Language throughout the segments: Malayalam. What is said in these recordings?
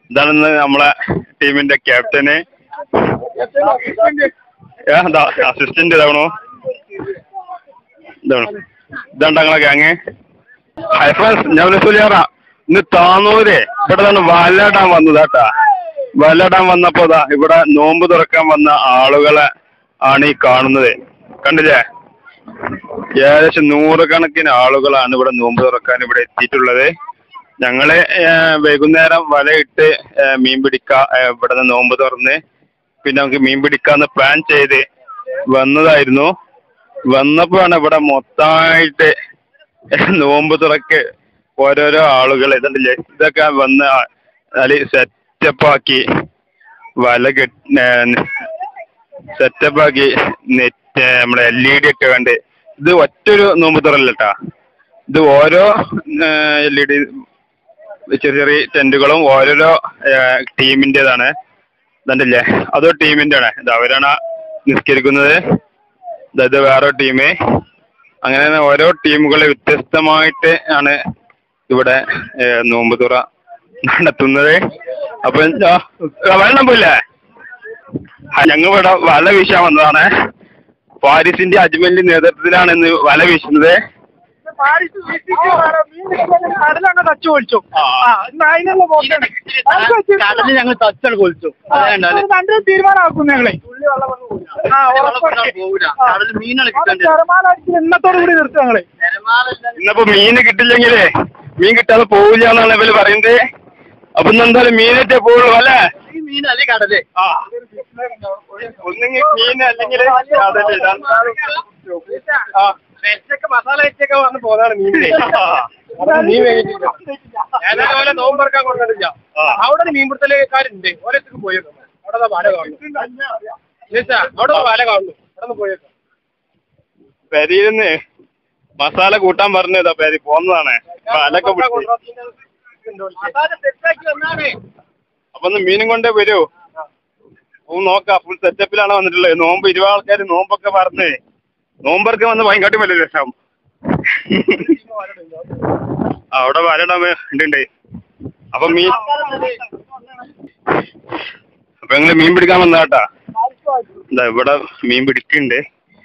ഇതാണ് ഇന്ന് നമ്മളെ ടീമിന്റെ ക്യാപ്റ്റന് എന്താ അസിസ്റ്റന്റ് ഇതാണോ ഇതാണ് ഇതാണ് ഞങ്ങളെ ഗ്യാങ് ഹൈ ഫ്രണ്ട്സ് ഞാൻ സുലിയാറ ഇന്ന് താന്നൂര് ഇവിടെ നിന്ന് വലയിടാൻ വന്നതാട്ടാ വലയിടാൻ വന്നപ്പോ ദാ ഇവിടെ നോമ്പ് തുറക്കാൻ വന്ന ആളുകളെ ആണ് ഈ കാണുന്നത് കണ്ടില്ലേ ഏകദേശം നൂറുകണക്കിന് ആളുകളാണ് ഇവിടെ നോമ്പ് തുറക്കാൻ ഇവിടെ എത്തിയിട്ടുള്ളത് ഞങ്ങള് ഏഹ്, വൈകുന്നേരം വലയിട്ട് ഏഹ്, മീൻ പിടിക്കാ ഏഹ്, ഇവിടെ നിന്ന് നോമ്പ് തുറന്ന് പിന്നെ നമുക്ക് മീൻ പിടിക്കാന്ന് പ്ലാൻ ചെയ്ത് വന്നതായിരുന്നു വന്നപ്പോഴാണ് ഇവിടെ മൊത്തമായിട്ട് നോമ്പ് തുറക്ക് ഓരോരോ ആളുകൾ ഇതുണ്ടല്ലേ ഇതൊക്കെ വന്ന് അതിൽ സെറ്റപ്പ് ആക്കി വല കെട്ടി സെറ്റപ്പ് ആക്കി നെറ്റ് നമ്മളെ എൽ ഇ ഡി ഒക്കെ കണ്ട് ഇത് ഒറ്റൊരു നോമ്പ് തുറല്ലട്ടാ ഇത് ഓരോ എൽ ഇ ഡി ചെറിയ ചെറിയ ടെന്റുകളും ഓരോരോ ടീമിൻ്റെതാണ് ഇതല്ലേ അതോ ടീമിൻ്റെ ആണ് ഇത് അവരാണ് നിസ്കരിക്കുന്നത് ഇത് ഇത് വേറെ ടീം അങ്ങനെ ഓരോ ടീമുകൾ വ്യത്യസ്തമായിട്ട് ആണ് ഇവിടെ ഏഹ്, നോമ്പ് തുറ നടത്തുന്നത് അപ്പൊ എന്താ വെള്ളം പോയില്ലേ ഞങ്ങൾ ഇവിടെ വല വീശാൻ വന്നതാണ് പാരീസിന്റെ അജ്മലിന്റെ നേതൃത്വത്തിലാണ് ഇന്ന് വല വീശുന്നത് കടലങ്ങ് ടച്ച് പൊളിച്ചു ആ. ആ ഇന്ന് അതിനുള്ള പോക്കാണ് കടലിൽ ഞങ്ങൾ തച്ചാണ് കൊലിച്ചു രണ്ടും തീരുമാനമാക്കും ഞങ്ങളെ ആ ഉറപ്പാണ്. പോവില്ല ആ. കടലിൽ മീനാണ് അത് കിട്ടേണ്ടത് തിരമാല അടിച്ച് ഇന്നത്തോടു കൂടി നിർത്തും ഞങ്ങളെ ഇന്നിപ്പോ മീന് കിട്ടില്ലെങ്കിലേ മീൻ കിട്ടാതെ പോവില്ല എന്നാണ് ഇവര് പറയുന്നത് അപ്പൊ ഇന്ന് എന്തായാലും മീനേറ്റേ പോവുള്ളൂ അല്ലേ ഈ മീൻ അല്ലേ കടല് ആ ഒന്നെങ്കിൽ മീൻ അല്ലെങ്കിൽ കടല് രണ്ടാളും ആ വെച്ചൊക്കെ മസാല വെച്ചൊക്കെ വന്ന് പോകാനാണ് മീനിനെ മീൻ വേണ്ടിയിട്ടില്ല ഏതായാലും ഓലെ നോമ്പറക്കാൻ കൊണ്ടില്ല ആ. അവിടെ ഒരു മീൻപിടുത്തലുകാരുണ്ട് ഓരോത്തേക്ക് പോയേക്കും അവിടെ ദാ പാല കാണുന്നു ചേച്ചാ അവിടെ ദാ പാല കാണുന്നു അവിടെ നിന്ന് പോയേക്കാം പെരിയിരുന്ന് മസാല കൂട്ടാൻ പറഞ്ഞതാ പെരി പോന്നതാണ് പാലൊക്കെ പിടിച്ച് മസാല സെറ്റാക്കി വന്നാണേ അപ്പൊ ഒന്ന് മീനും കൊണ്ടേ വരൂ ഓ നോക്കാം ഫുൾ സെറ്റപ്പിലാണ് വന്നിട്ടുള്ളത് നോമ്പ് ഇരുപത് ആൾക്കാർ നോമ്പൊക്കെ പറഞ്ഞ് നോമ്പർക്ക് വന്ന് ഭയങ്കര വലിയ രസം അവിടെ വരണം ഉണ്ട് അപ്പൊ മീൻ അപ്പൊ ഞങ്ങള് മീൻ പിടിക്കാൻ വന്നതാട്ടാ എന്താ ഇവിടെ മീൻ പിടിക്കുന്നുണ്ട്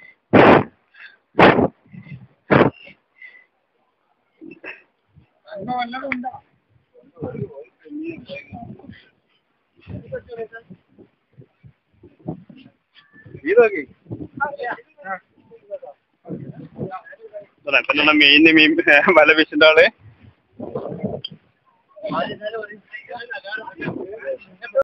ഇതൊക്കെ ഇപ്പൊ നമ്മുടെ മെയിൻ മീൻ വല വീശിന്റെ ആള്